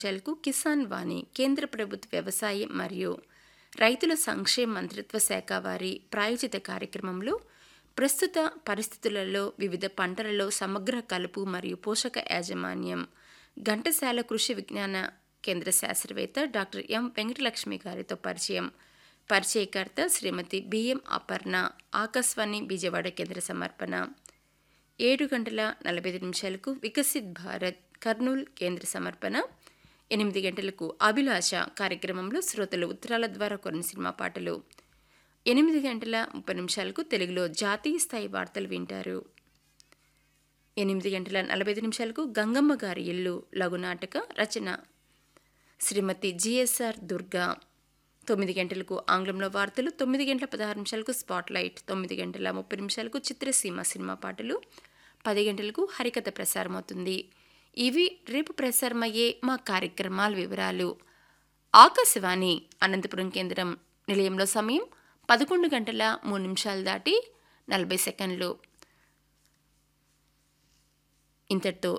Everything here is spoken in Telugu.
చల్కు కిసాన్ వాణి కేంద్ర ప్రభుత్వ వ్యవసాయ మరియు రైతుల సంక్షేమ మంత్రిత్వ శాఖ వారి ప్రాయోజిత కార్యక్రమంలో ప్రస్తుత పరిస్థితులలో వివిధ పంటలలో సమగ్ర కలుపు మరియు పోషక యాజమాన్యం ఘంటసాల కృషి విజ్ఞాన కేంద్ర శాస్త్రవేత్త డాక్టర్ ఎం వెంకటలక్ష్మి గారితో పరిచయం పరిచయకర్త శ్రీమతి బిఎం అపర్ణ ఆకాశవాణి విజయవాడ కేంద్ర సమర్పణ ఏడు గంటల నలభై ఐదు నిమిషాలకు వికసిత్ భారత్ కర్నూల్ కేంద్ర సమర్పణ ఎనిమిది గంటలకు అభిలాష కార్యక్రమంలో శ్రోతలు ఉత్తరాల ద్వారా కొన్ని సినిమా పాటలు ఎనిమిది గంటల ముప్పై నిమిషాలకు తెలుగులో జాతీయ స్థాయి వార్తలు వింటారు ఎనిమిది గంటల నలభై ఐదు నిమిషాలకు గంగమ్మ గారి ఇల్లు లఘునాటక రచన శ్రీమతి జిఎస్ఆర్ దుర్గా తొమ్మిది గంటలకు ఆంగ్లంలో వార్తలు తొమ్మిది గంటల పదహారు నిమిషాలకు స్పాట్లైట్ తొమ్మిది గంటల ముప్పై నిమిషాలకు చిత్రసీమ సినిమా పాటలు పది గంటలకు హరికథ ప్రసారమవుతుంది ఇవి రేపు ప్రసారమయ్యే మా కార్యక్రమాల వివరాలు ఆకాశవాణి అనంతపురం కేంద్రం నిలయంలో సమయం పదకొండు గంటల మూడు నిమిషాలు దాటి నలభై సెకండ్లు ఇంతటితో